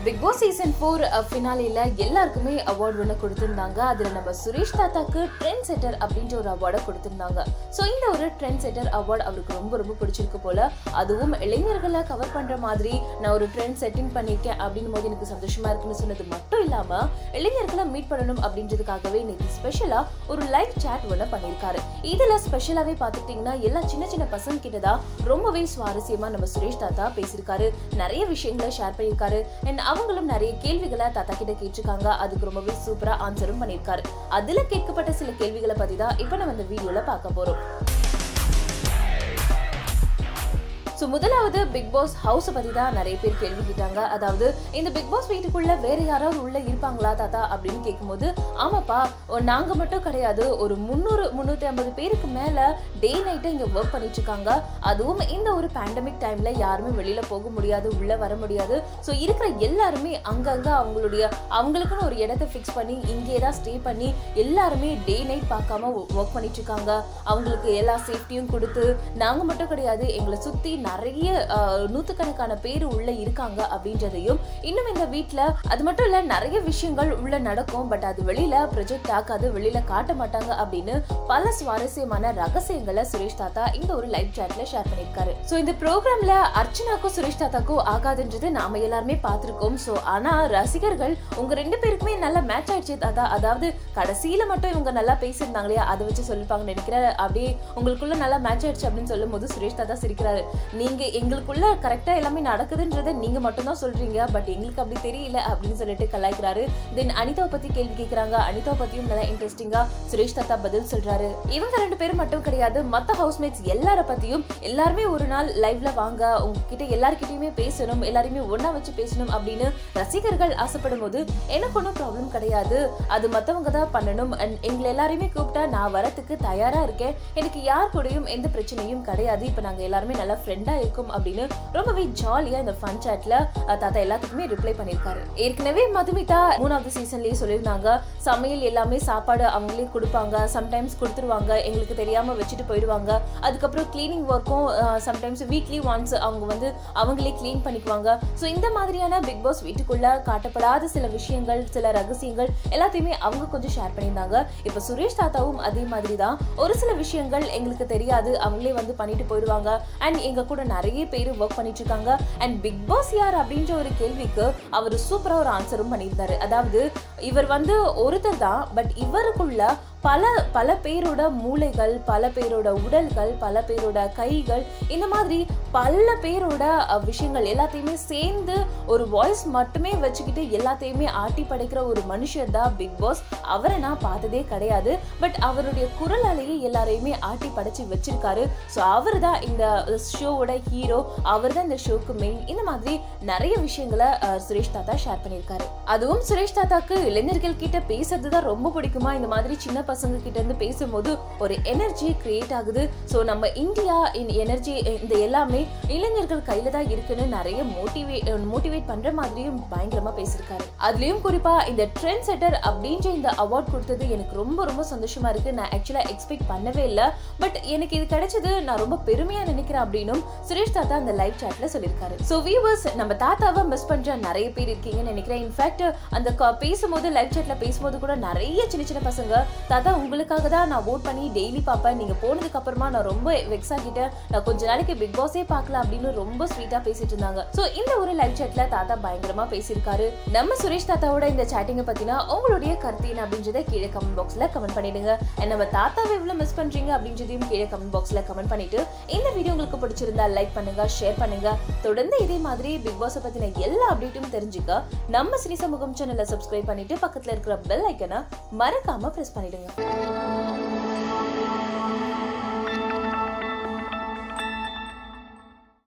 big Boss season four ஃபினாலில எல்லாருக்குமே award ஒன்று கொடுத்திருந்தாங்க அதுல நம்ம சுரேஷ் தாத்தாக்கு ட்ரெண்ட் செட்டர் அப்படின்ற ஒரு அவார்டை கொடுத்திருந்தாங்க ஸோ இந்த ஒரு ட்ரெண்ட் செட்டர் அவார்டு அவருக்கு ரொம்ப ரொம்ப பிடிச்சிருக்கு போல அதுவும் இளைஞர்களை கவர் பண்ற மாதிரி நான் ஒரு ட்ரெண்ட் செட்டிங் பண்ணியிருக்கேன் அப்படின்னும் போது எனக்கு சந்தோஷமா இருக்குன்னு சொன்னது மட்டும் இல்லாம இளைஞர்களை மீட் பண்ணணும் அப்படின்றதுக்காகவே இன்னைக்கு ஸ்பெஷலா ஒரு லைவ் chat ஒன்று பண்ணியிருக்காரு இதுல ஸ்பெஷலாவே பார்த்துக்கிட்டிங்கன்னா எல்லா சின்ன சின்ன பசங்க கிட்ட தான் ரொம்பவே சுவாரஸ்யமா நம்ம சுரேஷ் தாத்தா பேசியிருக்காரு நிறைய விஷயங்களை ஷேர் பண்ணியிருக்காரு அண்ட் அவங்களும் நிறைய கேள்விகளை தாத்தா கிட்ட கேட்டிருக்காங்க அதுக்கு ரொம்பவே சூப்பரா ஆன்சரும் பண்ணியிருக்காரு அதுல கேட்கப்பட்ட சில கேள்விகளை பத்தி தான் இப்போ நம்ம இந்த வீடியோல பார்க்க போறோம் ஸோ முதலாவது பிக் பாஸ் ஹவுஸை பற்றி தான் நிறைய பேர் கேள்வி கேட்டாங்க அதாவது இந்த பிக் பாஸ் வீட்டுக்குள்ள வேற யாராவது உள்ள இருப்பாங்களா தாத்தா அப்படின்னு கேட்கும்போது ஆமாப்பா ஓ, நாங்க மட்டும் கிடையாது ஒரு முந்நூறு முந்நூற்றி ஐம்பது பேருக்கு மேல டே நைட்டு இங்க ஒர்க் பண்ணிட்டு இருக்காங்க அதுவும் இந்த ஒரு பேண்டமிக் டைம்ல யாருமே வெளியில போக முடியாது உள்ள வர முடியாது ஸோ இருக்கிற எல்லாருமே அங்கங்க அவங்களுடைய அவங்களுக்குன்னு ஒரு இடத்த ஃபிக்ஸ் பண்ணி இங்கே தான் ஸ்டே பண்ணி எல்லாருமே டே நைட் பார்க்காம ஒர்க் பண்ணிட்டு இருக்காங்க அவங்களுக்கு எல்லா சேஃப்டியும் கொடுத்து நாங்க மட்டும் கிடையாது எங்களை சுத்தி நிறைய ஆஹ், நூத்துக்கணக்கான பேர் உள்ள இருக்காங்க அப்படின்றதையும் இன்னும் இந்த வீட்ல அது மட்டும் இல்ல நிறைய விஷயங்கள் உள்ள நடக்கும் பட் அது வெளியில ப்ரொஜெக்ட் ஆக்காது வெளியில காட்ட மாட்டாங்க அப்படின்னு பல சுவாரஸ்யமான ரகசியங்களை சுரேஷ் தாத்தா இந்த ஒரு லைவ் சாட்ல ஷேர் பண்ணிருக்காரு சோ இந்த ப்ரோக்ராம்ல அர்ச்சனாக்கும் சுரேஷ் தாத்தாக்கும் ஆகாதுன்றது நாம எல்லாருமே பார்த்திருக்கோம் சோ ஆனா ரசிகர்கள் உங்க ரெண்டு பேருக்குமே நல்ல மேட்ச் ஆயிடுச்சு தாத்தா அதாவது கடைசியில மட்டும் இவங்க நல்லா பேசியிருந்தாங்க இல்லையா அதை வச்சு சொல்லிப்பாங்கன்னு நினைக்கிறேன் அப்படியே உங்களுக்குள்ள நல்லா மேட்ச் ஆயிடுச்சு அப்படின்னு சொல்லும் போது சுரேஷ் தாத்தா சிரிக்கிறாரு நீங்க எங்களுக்குள்ள கரெக்டா எல்லாமே நடக்குதுன்றதை நீங்க மட்டும் தான் சொல்றீங்க பட் எங்களுக்கு அப்படி தெரியல அப்படின்னு சொல்லிட்டு கலாய்க்கிறாரு தென் அனிதாவை பத்தி கேள்வி கேக்குறாங்க அனிதாவை பத்தியும் நல்லா இன்ட்ரெஸ்டிங்கா சுரேஷ் தாத்தா பதில் சொல்றாரு இவங்க ரெண்டு பேரும் மட்டும் கிடையாது மத்த ஹவுஸ்மேட்ஸ் எல்லார பத்தியும் எல்லாருமே ஒரு நாள் லைவ்ல வாங்க உங்ககிட்ட எல்லார்கிட்டயுமே பேசணும் எல்லாரையுமே ஒண்ணா வச்சு பேசணும் அப்படின்னு ரசிகர்கள் ஆசைப்படும் போது எனக்கு ஒன்றும் ப்ராப்ளம் கிடையாது அது மத்தவங்க தான் பண்ணணும் and எங்களை எல்லாரையுமே கூப்பிட்டா நான் வரத்துக்கு தயாரா இருக்கேன் எனக்கு யார் கூடயும் எந்த பிரச்சனையும் கிடையாது இப்ப நாங்க எல்லாருமே நல்லா ஃப்ரெண்டா இருக்கோம் அப்படின்னு ரொம்பவே ஜாலியா இந்த ஃபன் சாட்ல தாத்தா எல்லாத்துக்குமே ரிப்ளை பண்ணிருக்காரு ஏற்கனவே மதுமிதா மூணாவது சீசன்லயே சொல்லியிருந்தாங்க சமையல் எல்லாமே சாப்பாடு அவங்களே கொடுப்பாங்க சம்டைம்ஸ் கொடுத்துருவாங்க எங்களுக்கு தெரியாம வச்சுட்டு போயிடுவாங்க அதுக்கப்புறம் கிளீனிங் ஒர்க்கும் சம்டைம்ஸ் வீக்லி ஒன்ஸ் அவங்க வந்து அவங்களே க்ளீன் பண்ணிக்குவாங்க ஸோ இந்த மாதிரியான பிக் பாஸ் வீட்டுக்குள்ள காட்டப்படாத சில விஷயங்கள் சில ரகசியங்கள் எல்லாத்தையுமே அவங்க கொஞ்சம் ஷேர் பண்ணியிருந்தாங்க இப்போ சுரேஷ் தாத்தாவும் அதே மாதிரி தான் ஒரு சில விஷயங்கள் எங்களுக்கு தெரியாது அவங்களே வந்து பண்ணிட்டு போயிடுவாங்க அண்ட் எங்க கூட நிறைய பேர் ஒர்க் பண்ணிட்டு இருக்காங்க அண்ட் பிக் பாஸ் யார் அப்படின்ற ஒரு கேள்விக்கு அவர் சூப்பரா ஒரு ஆன்சரும் பண்ணியிருந்தாரு அதாவது இவர் வந்து ஒருத்தர் தான் பட் இவருக்குள்ள பல பல பேரோட மூளைகள் பல பேரோட உடல்கள் பல பேரோட கைகள் இந்த மாதிரி பல பேரோட அஹ், விஷயங்கள் எல்லாத்தையுமே சேர்ந்து ஒரு வாய்ஸ் மட்டுமே வச்சுக்கிட்டு எல்லாத்தையுமே ஆட்டி படைக்கிற ஒரு மனுஷர் தான் பிக் பாஸ் அவரை நான் பார்த்ததே கிடையாது பட் அவருடைய குரலாலேயே எல்லாரையுமே ஆட்டி படைச்சு வச்சிருக்காரு ஸோ அவர் தான் இந்த ஷோவோட ஹீரோ அவர் தான் இந்த ஷோக்கு மெயின் இந்த மாதிரி நிறைய விஷயங்களை அஹ், சுரேஷ் தாத்தா ஷேர் பண்ணியிருக்காரு அதுவும் சுரேஷ் தாத்தாக்கு இளைஞர்கள் கிட்ட பேசுறது தான் ரொம்ப பிடிக்குமா இந்த மாதிரி சின்ன பசங்க கிட்ட இருந்து பேசும்போது ஒரு எனர்ஜி கிரியேட் ஆகுது ஸோ நம்ம இந்தியா எனர்ஜி இந்த எல்லாமே இளைஞர்கள் கையில தான் இருக்குன்னு நிறைய மோட்டிவேட் மோட்டிவேட் பண்ற மாதிரியும் பயங்கரமா பேசியிருக்காரு அதுலயும் குறிப்பா இந்த ட்ரெண்ட் செட்டர் அப்படின்ற இந்த அவார்ட் கொடுத்தது எனக்கு ரொம்ப ரொம்ப சந்தோஷமா இருக்கு நான் ஆக்சுவலா எக்ஸ்பெக்ட் பண்ணவே இல்லை பட் எனக்கு இது கிடைச்சது நான் ரொம்ப பெருமையா நினைக்கிறேன் அப்படின்னும் சுரேஷ் தாத்தா அந்த லைவ் சாட்ல சொல்லியிருக்காரு ஸோ வியூவர்ஸ் நம்ம தாத்தாவை மிஸ் பண்ற நிறைய பேர் இருக்கீங்கன்னு நினைக்கிறேன் இன்ஃபேக்ட் அந்த க- பேசும்போது லைவ் சாட்ல பேசும்போது கூட நிறைய சின்ன சின்ன பசங்க தாத்தா உங்களுக்காக தான் நான் ஓட் பண்ணி டெய்லி பார்ப்பேன் நீங்க போனதுக்கு அப்புறமா நான் ரொம்ப வெக்ஸ் ஆகிட்டேன் நான் கொஞ்ச நாளைக்கு பிக் பாஸே பார்க்கல அப்படின்னு ரொம்ப ஸ்வீட்டா பேசிட்டு இருந்தாங்க ஸோ இந்த ஒரு லைவ் சாட்ல தாத்தா பயங்கரமா பேசியிருக்காரு நம்ம சுரேஷ் தாத்தாவோட இந்த சேட்டிங்கை பத்தினா உங்களுடைய கருத்து என்ன அப்படின்றத கீழே கமெண்ட் பாக்ஸ்ல கமெண்ட் பண்ணிடுங்க And நம்ம தாத்தாவை எவ்வளவு மிஸ் பண்றீங்க அப்படின்றதையும் கீழே கமெண்ட் பாக்ஸ்ல கமெண்ட் பண்ணிட்டு இந்த வீடியோ உங்களுக்கு பிடிச்சிருந்தா லைக் பண்ணுங்க ஷேர் பண்ணுங்க தொடர்ந்து இதே மாதிரி பிக் பாஸ் பத்தின எல்லா அப்டேட்டும் தெரிஞ்சுக்க நம்ம சினி சமூகம் சேனலை சப்ஸ்கிரைப் பண்ணிட்டு பக்கத்துல இருக்கிற பெல் ஐக்கனை மறக்காம பிரஸ் பண்ணிடுங்க